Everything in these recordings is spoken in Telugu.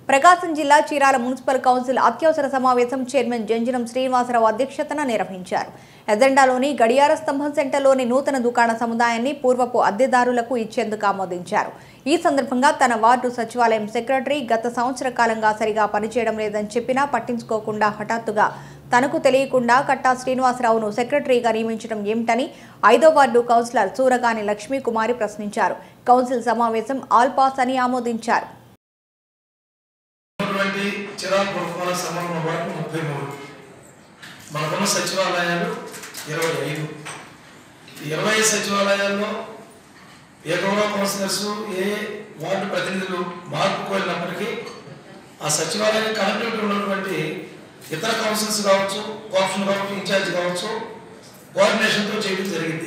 ప్రకాశం జిల్లా చీరాల మున్సిపల్ కౌన్సిల్ అత్యవసర సమావేశం చైర్మన్ జంజనం శ్రీనివాసరావు అధ్యక్షతన నిర్వహించారు ఎజెండాలోని గడియార స్తంభం సెంటర్లోని నూతన దుకాణ సముదాయాన్ని పూర్వపు అద్దెదారులకు ఇచ్చేందుకు ఆమోదించారు ఈ సందర్భంగా తన వార్డు సచివాలయం సెక్రటరీ గత సంవత్సర కాలంగా సరిగా పనిచేయడం లేదని చెప్పినా పట్టించుకోకుండా హఠాత్తుగా తనకు తెలియకుండా కట్టా శ్రీనివాసరావును సెక్రటరీగా నియమించడం ఏమిటని ఐదో వార్డు కౌన్సిలర్ సూరగాని లక్ష్మీకుమారి ప్రశ్నించారు కౌన్సిల్ సమావేశం ఆల్ పాస్ అని ఆమోదించారు ఉన్నటువంటి చిరాకు పురపాలక సంబంధం వాటి ముప్పై మూడు మనకున్న సచివాలయాలు ఇరవై ఐదు ఈ ఇరవై ఐదు సచివాలయాల్లో ఏ గౌరవ కౌన్సిలర్స్ ఏ వార్డు ప్రతినిధులు మార్పు కోరినప్పటికీ ఆ సచివాలయం కనెక్టివిటీ ఉన్నటువంటి ఇతర కౌన్సిల్స్ కావచ్చు కోఆప్షన్ కావచ్చు ఇన్ఛార్జ్ కావచ్చు కోఆర్డినేషన్తో చేయడం జరిగింది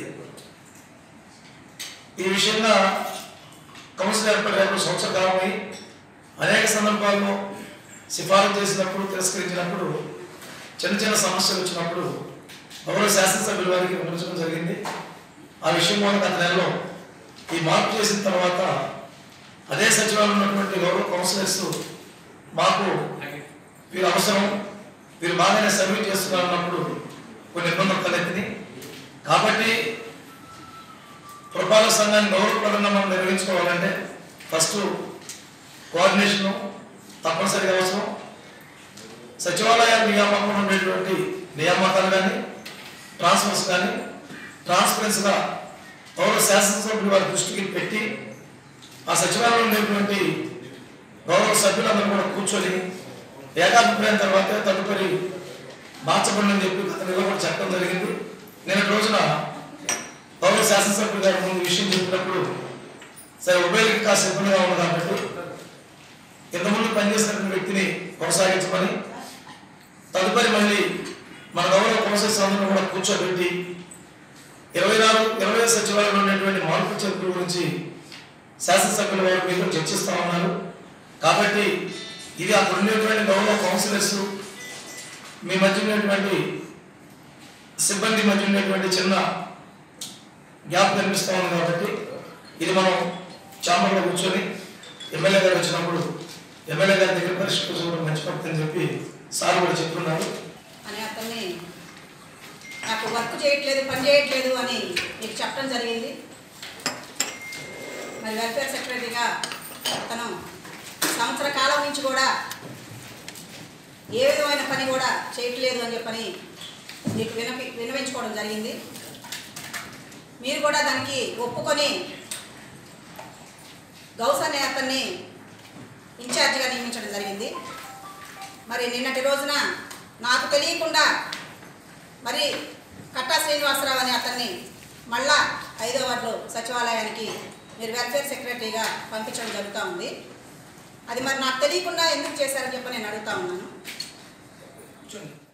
ఈ విషయంగా కౌన్సిల్ ఏర్పడి రేపు సంవత్సర కాలమై అనేక సందర్భాల్లో సిఫారసు చేసినప్పుడు తిరస్కరించినప్పుడు చిన్న చిన్న సమస్యలు వచ్చినప్పుడు గౌరవ శాసనసభ్యుల వారికి విమర్శించడం జరిగింది ఆ విషయం కూడా గత నెలలో ఈ మార్పు చేసిన తర్వాత అదే సచివాలయం ఉన్నటువంటి గౌరవ కౌన్సిలర్స్ మాకు వీరు అవసరం వీరు బాగానే సర్వీస్ చేస్తున్నారు అన్నప్పుడు కొన్ని ఇబ్బందులు తలెత్తినాయి కాబట్టి పురపాలక సంఘాన్ని గౌరవప్రదంగా మనం నిర్వహించుకోవాలంటే ఫస్ట్ కోఆర్డినేషన్ తప్పనిసరిగా అవసరం సచివాలయ నియామకంలో ఉండేటువంటి నియామకాలు కానీ ట్రాన్స్ఫర్స్ కానీ ట్రాన్స్పరెన్స్గా గౌరవ శాసనసభ్యులు వారి దృష్టికి పెట్టి ఆ సచివాలయంలో ఉండేటువంటి గౌరవ సభ్యులందరూ కూడా కూర్చొని ఏకాభిప్రాయం తర్వాత తదుపరి మార్చబడిందని చెప్పి గత నెలలో కూడా చెప్పడం జరిగింది నేను రోజున గౌరవ శాసనసభ్యులు గారి ముందు విషయం చెప్పినప్పుడు సరే ఉభయకి కాస్త ఇబ్బందిగా ఉంది కాబట్టి ఇంతకుముందు పనిచేసినటువంటి వ్యక్తిని కొనసాగించమని తదుపరి మళ్ళీ మన గౌరవ కౌన్సిల్స్ అందరూ కూడా కూర్చోబెట్టి ఇరవై నాలుగు ఇరవై ఐదు సచివాలయంలో ఉన్నటువంటి మార్పు చేర్పుల గురించి శాసనసభ్యుల వారు మీతో చర్చిస్తా ఉన్నారు కాబట్టి ఇది అక్కడ ఉండేటువంటి గౌరవ కౌన్సిలర్స్ మీ మధ్య ఉన్నటువంటి సిబ్బంది మధ్య ఉన్నటువంటి చిన్న గ్యాప్ కనిపిస్తా ఉంది కాబట్టి ఇది మనం చాంబర్లో కూర్చొని ఎమ్మెల్యే గారు వచ్చినప్పుడు ఎమ్మెల్యే గారి దగ్గర పరిష్కరించుకోవడం మంచి పద్ధతి అని చెప్పి సార్ కూడా చెప్తున్నారు అని అతన్ని నాకు వర్క్ చేయట్లేదు పని చేయట్లేదు అని మీకు చెప్పడం జరిగింది మరి వెల్ఫేర్ సెక్రటరీగా అతను సంవత్సర కాలం నుంచి కూడా ఏ విధమైన పని కూడా చేయట్లేదు అని చెప్పని మీకు వినపి వినవించుకోవడం జరిగింది మీరు కూడా దానికి ఒప్పుకొని గౌస్ అనే అతన్ని ఇన్ఛార్జిగా నియమించడం జరిగింది మరి నిన్నటి రోజున నాకు తెలియకుండా మరి కట్టా శ్రీనివాసరావు అనే అతన్ని మళ్ళా ఐదో వార్డు సచివాలయానికి మీరు వెల్ఫేర్ సెక్రటరీగా పంపించడం జరుగుతూ ఉంది అది మరి నాకు తెలియకుండా ఎందుకు చేశారని చెప్పి నేను అడుగుతా ఉన్నాను కూర్చోండి